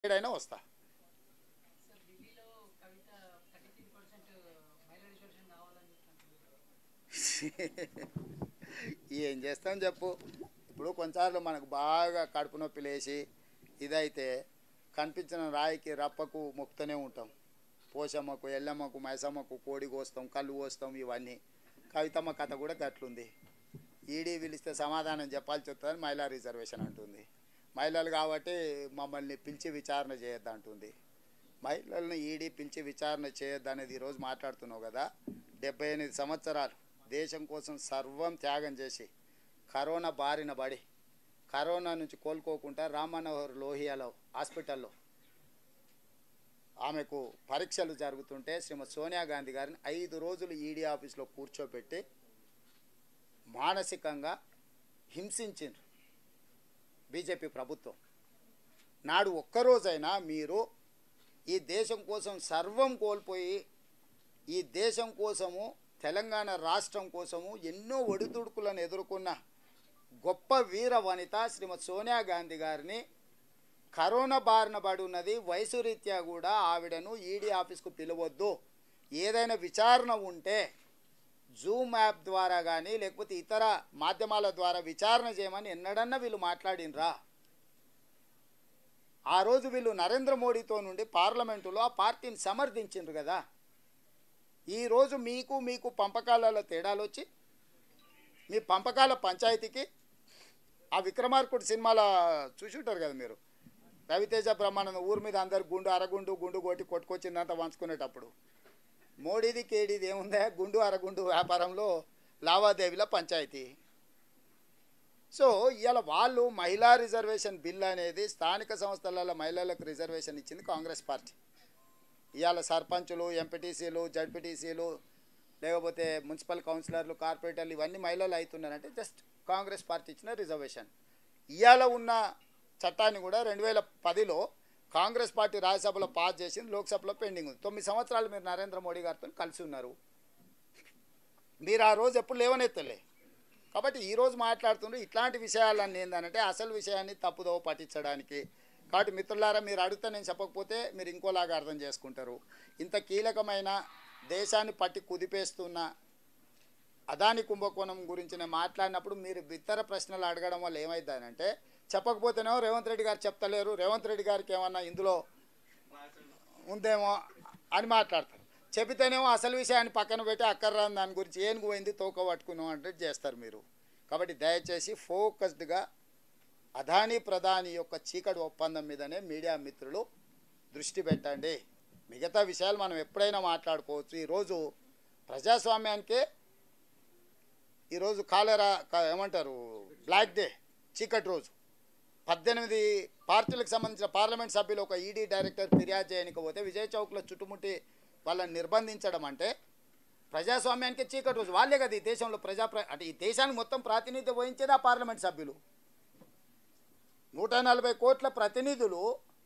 ఏడైనా వస్తా సార్ ఢిల్లీలో కవిత థర్టీ త్రీ పర్సెంట్ మహిళా రిజర్వేషన్ కావాలని అంటున్నారు ఏం చేస్తాం చెప్పు ఇప్పుడు కొన్నిసార్లు మనకు బాగా కడుపు నొప్పి లేచి ఇదైతే కనిపించిన రాయికి రప్పకు మొక్కుతూనే ఉంటాం పోషమ్మకు ఎల్లమ్మకు మైసమ్మకు కోడి కోస్తాం కళ్ళు కోస్తాం ఇవన్నీ కవితమ్మ కథ కూడా గట్లుంది ఈడీ పిలిస్తే సమాధానం చెప్పాల్సి వస్తుందని మహిళా రిజర్వేషన్ అంటుంది మహిళలు కాబట్టి మమ్మల్ని పిలిచి విచారణ చేయొద్దు అంటుంది మహిళలను ఈడీ పిలిచి విచారణ చేయొద్దు అనేది ఈరోజు మాట్లాడుతున్నావు కదా డెబ్బై ఎనిమిది సంవత్సరాలు దేశం కోసం సర్వం త్యాగం చేసి కరోనా బారిన పడి కరోనా నుంచి కోలుకోకుండా రామ్ మనోహర్ లోహియాలో హాస్పిటల్లో ఆమెకు పరీక్షలు జరుగుతుంటే శ్రీమతి సోనియా గాంధీ గారిని ఐదు రోజులు ఈడీ ఆఫీస్లో కూర్చోబెట్టి మానసికంగా హింసించిండ్రు బీజేపీ ప్రభుత్వం నాడు ఒక్కరోజైనా మీరు ఈ దేశం కోసం సర్వం కోల్పోయి ఈ దేశం కోసము తెలంగాణ రాష్ట్రం కోసము ఎన్నో ఒడిదుడుకులను ఎదుర్కొన్న గొప్ప వీర వనిత శ్రీమతి సోనియా గాంధీ గారిని కరోనా బారిన పడి ఉన్నది వయసు రీత్యా కూడా ఆవిడను ఈడీ ఆఫీస్కు పిలవద్దు ఏదైనా విచారణ ఉంటే జూమ్ యాప్ ద్వారా కానీ లేకపోతే ఇతర మాధ్యమాల ద్వారా విచారణ చేయమని ఎన్నడన్నా వీళ్ళు మాట్లాడినరా ఆ రోజు వీళ్ళు నరేంద్ర మోడీతో నుండి పార్లమెంటులో ఆ పార్టీని సమర్థించిండ్రు కదా ఈరోజు మీకు మీకు పంపకాలలో తేడాలు వచ్చి మీ పంపకాల పంచాయతీకి ఆ విక్రమార్కుడు సినిమాలో చూసి ఉంటారు కదా మీరు రవితేజ బ్రహ్మానంద ఊరి మీద అందరు గుండు అరగుండు గుండు కొట్టి కొట్టుకొచ్చిందంతా వంచుకునేటప్పుడు మోడీది కేడీది ఏముందా గుండు అరగుండు వ్యాపారంలో లావాదేవీల పంచాయతీ సో ఇవాళ వాళ్ళు మహిళా రిజర్వేషన్ బిల్ అనేది స్థానిక సంస్థలలో మహిళలకు రిజర్వేషన్ ఇచ్చింది కాంగ్రెస్ పార్టీ ఇవాళ సర్పంచులు ఎంపీటీసీలు జడ్పీటీసీలు లేకపోతే మున్సిపల్ కౌన్సిలర్లు కార్పొరేటర్లు ఇవన్నీ మహిళలు అవుతున్నారంటే జస్ట్ కాంగ్రెస్ పార్టీ ఇచ్చిన రిజర్వేషన్ ఇవాళ ఉన్న చట్టాన్ని కూడా రెండు వేల పదిలో కాంగ్రెస్ పార్టీ రాజ్యసభలో పాస్ చేసింది లోక్సభలో పెండింగ్ ఉంది తొమ్మిది సంవత్సరాలు మీరు నరేంద్ర మోడీ గారితో కలిసి ఉన్నారు మీరు ఆ రోజు ఎప్పుడు లేవనెత్తలే కాబట్టి ఈరోజు మాట్లాడుతున్నారు ఇట్లాంటి విషయాలన్నీ ఏంటంటే అసలు విషయాన్ని తప్పుదో పట్టించడానికి కాబట్టి మిత్రులారా మీరు అడిగితే నేను చెప్పకపోతే మీరు ఇంకోలాగా అర్థం చేసుకుంటారు ఇంత కీలకమైన దేశాన్ని పట్టి కుదిపేస్తున్న అదాని కుంభకోణం గురించి నేను మాట్లాడినప్పుడు మీరు ఇతర ప్రశ్నలు అడగడం వల్ల ఏమవుతుందంటే చెప్పకపోతేనేమో రేవంత్ రెడ్డి గారు చెప్తలేరు రేవంత్ రెడ్డి గారికి ఏమన్నా ఇందులో ఉందేమో అని మాట్లాడతారు చెబితేనేమో అసలు విషయాన్ని పక్కన పెట్టి అక్కర్రాని దాని గురించి ఏనుగు పోయింది తోక పట్టుకున్నాం అంటే చేస్తారు మీరు కాబట్టి దయచేసి ఫోకస్డ్గా అదాని ప్రధాని యొక్క చీకటి ఒప్పందం మీదనే మీడియా మిత్రులు దృష్టి పెట్టండి మిగతా విషయాలు మనం ఎప్పుడైనా మాట్లాడుకోవచ్చు ఈరోజు ప్రజాస్వామ్యానికే ఈరోజు కాలరా కా- ఏమంటారు బ్లాక్ డే చీకటి రోజు పద్దెనిమిది పార్టీలకు సంబంధించిన పార్లమెంట్ సభ్యులు ఒక ఈడీ డైరెక్టర్ ఫిర్యాదు చేయకపోతే విజయ్ చౌక్లో చుట్టుముట్టి వాళ్ళని నిర్బంధించడం అంటే ప్రజాస్వామ్యానికి చీకటి రోజు వాళ్ళే కదా ఈ దేశంలో ప్రజా ప్ర- అంటే ఈ దేశానికి మొత్తం ప్రాతినిధ్యం వహించేది ఆ పార్లమెంట్ సభ్యులు నూట నలభై కోట్ల ప్రతినిధులు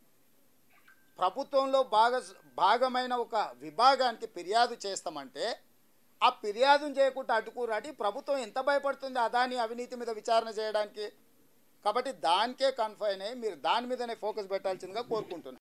ప్రభుత్వంలో భాగ భాగమైన ఒక విభాగానికి ఫిర్యాదు చేస్తామంటే ఆ ఫిర్యాదును చేయకుండా అడ్డుకూరాటి ప్రభుత్వం ఎంత భయపడుతుంది అదాని అవినీతి మీద విచారణ చేయడానికి కాబట్టి దానికే కన్ఫైన్ అయ్యి మీరు దాని మీదనే ఫోకస్ పెట్టాల్సిందిగా కోరుకుంటున్నాను